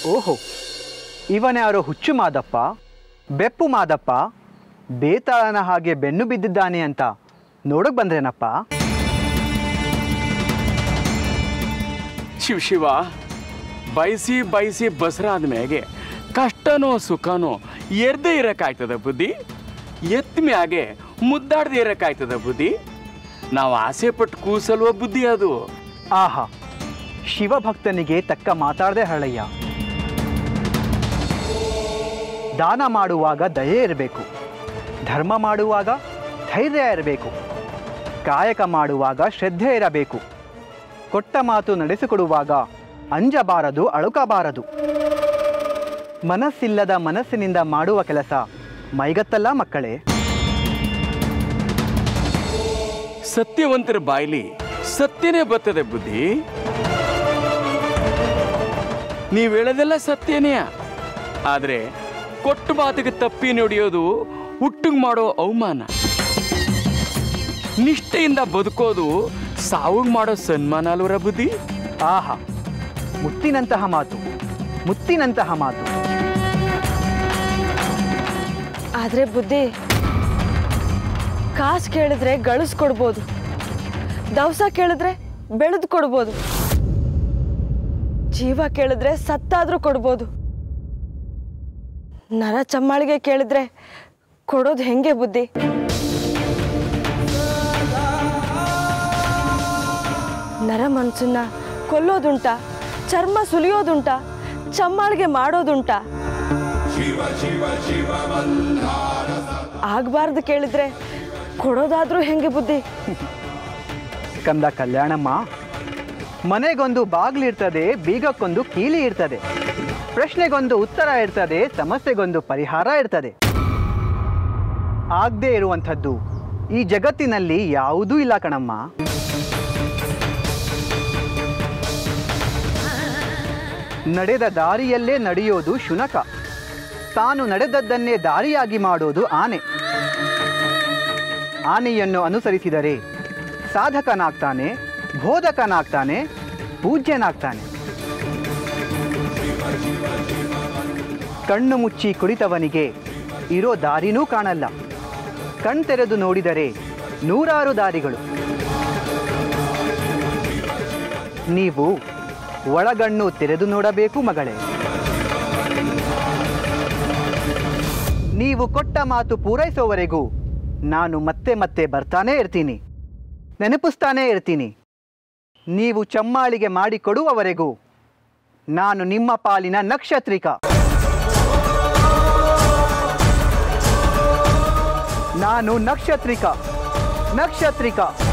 ಓಹೋ ಇವನ್ಯಾರೋ ಹುಚ್ಚು ಮಾದಪ್ಪ ಬೆಪ್ಪು ಮಾದಪ್ಪ ಬೇತಾಳನ ಹಾಗೆ ಬೆನ್ನು ಬಿದ್ದಿದ್ದಾನೆ ಅಂತ ನೋಡಕ್ ಬಂದ್ರೇನಪ್ಪ ಶಿವ ಶಿವ ಬಯಸಿ ಬಯಸಿ ಬಸರಾದ ಮ್ಯಾಗೆ ಕಷ್ಟನೋ ಸುಖನೋ ಎರ್ದೇ ಇರಕ್ಕಾಯ್ತದ ಬುದ್ಧಿ ಎತ್ತ ಮ್ಯಾಗೆ ಮುದ್ದಾಡ್ದೆ ಇರಕ್ಕಾಯ್ತದ ಬುದ್ಧಿ ನಾವು ಆಸೆ ಪಟ್ಟು ಕೂಸಲ್ವ ಬುದ್ಧಿ ಅದು ಆಹಾ ಶಿವಭಕ್ತನಿಗೆ ತಕ್ಕ ಮಾತಾಡದೆ ಹಳಯ್ಯ ದಾನ ಮಾಡುವಾಗ ದಯೆ ಇರಬೇಕು ಧರ್ಮ ಮಾಡುವಾಗ ಧೈರ್ಯ ಇರಬೇಕು ಕಾಯಕ ಮಾಡುವಾಗ ಶ್ರದ್ಧೆ ಇರಬೇಕು ಕೊಟ್ಟ ಮಾತು ನಡೆಸಿಕೊಡುವಾಗ ಅಂಜಬಾರದು ಅಳುಕಬಾರದು ಮನಸ್ಸಿಲ್ಲದ ಮನಸ್ಸಿನಿಂದ ಮಾಡುವ ಕೆಲಸ ಮೈಗತ್ತಲ್ಲ ಮಕ್ಕಳೇ ಸತ್ಯವಂತರ ಬಾಯ್ಲಿ ಸತ್ಯನೇ ಬರ್ತದೆ ಬುದ್ಧಿ ನೀವು ಹೇಳೋದೆಲ್ಲ ಸತ್ಯನೇ ಆದರೆ ಕೊಟ್ಟು ಮಾತಿಗೆ ತಪ್ಪಿ ನುಡಿಯೋದು ಹುಟ್ಟಿಗೆ ಮಾಡೋ ಅವಮಾನ ನಿಷ್ಠೆಯಿಂದ ಬದುಕೋದು ಸಾವುಗ್ ಮಾಡೋ ಸನ್ಮಾನ ಅಲ್ವರ ಬುದ್ಧಿ ಆಹಾ ಮುತ್ತಿನಂತಹ ಮಾತು ಮುತ್ತಿನಂತಹ ಮಾತು ಆದ್ರೆ ಬುದ್ಧಿ ಕಾಸು ಕೇಳಿದ್ರೆ ಗಳಿಸ್ ಕೊಡ್ಬೋದು ದವಸ ಕೇಳಿದ್ರೆ ಬೆಳೆದು ಕೊಡ್ಬೋದು ಜೀವ ಕೇಳಿದ್ರೆ ಸತ್ತಾದ್ರೂ ಕೊಡ್ಬೋದು ನರ ಚಮ್ಮಾಳಿಗೆ ಕೇಳಿದ್ರೆ ಕೊಡೋದು ಹೆಂಗೆ ಬುದ್ಧಿ ನರ ಮನ್ಸನ್ನ ಕೊಲ್ಲೋದುಂಟ ಚರ್ಮ ಸುಲಿಯೋದುಂಟ ಚಮ್ಮಾಳಿಗೆ ಮಾಡೋದುಂಟ ಆಗ್ಬಾರ್ದು ಕೇಳಿದ್ರೆ ಕೊಡೋದಾದ್ರೂ ಹೆಂಗೆ ಬುದ್ಧಿ ಕಂದ ಕಲ್ಯಾಣಮ್ಮ ಮನೆಗೊಂದು ಬಾಗ್ಲಿರ್ತದೆ ಬೀಗಕ್ಕೊಂದು ಕೀಲಿ ಇರ್ತದೆ ಪ್ರಶ್ನೆಗೊಂದು ಉತ್ತರ ಇರ್ತದೆ ಸಮಸ್ಯೆಗೊಂದು ಪರಿಹಾರ ಇರ್ತದೆ ಆಗದೆ ಇರುವಂಥದ್ದು ಈ ಜಗತ್ತಿನಲ್ಲಿ ಯಾವುದೂ ಇಲ್ಲ ಕಣಮ್ಮ ನಡೆದ ದಾರಿಯಲ್ಲೇ ನಡೆಯೋದು ಶುನಕ ತಾನು ನಡೆದದ್ದನ್ನೇ ದಾರಿಯಾಗಿ ಮಾಡೋದು ಆನೆ ಆನೆಯನ್ನು ಅನುಸರಿಸಿದರೆ ಸಾಧಕನಾಗ್ತಾನೆ ಬೋಧಕನಾಗ್ತಾನೆ ಪೂಜ್ಯನಾಗ್ತಾನೆ ಕಣ್ಣು ಮುಚ್ಚಿ ಕುಳಿತವನಿಗೆ ಇರೋ ದಾರಿನೂ ಕಾಣಲ್ಲ ಕಣ್ತೆರೆದು ನೋಡಿದರೆ ನೂರಾರು ದಾರಿಗಳು ನೀವು ಒಳಗಣ್ಣು ತೆರೆದು ನೋಡಬೇಕು ಮಗಳೇ ನೀವು ಕೊಟ್ಟ ಮಾತು ಪೂರೈಸೋವರೆಗೂ ನಾನು ಮತ್ತೆ ಮತ್ತೆ ಬರ್ತಾನೇ ಇರ್ತೀನಿ ನೆನಪಿಸ್ತಾನೇ ಇರ್ತೀನಿ ನೀವು ಚಮ್ಮಾಳಿಗೆ ಮಾಡಿಕೊಡುವವರೆಗೂ ನಾನು ನಿಮ್ಮ ಪಾಲಿನ ನಕ್ಷತ್ರಿಕ ನಾನು ನಕ್ಷತ್ರಿಕ ನಕ್ಷತ್ರಿಕ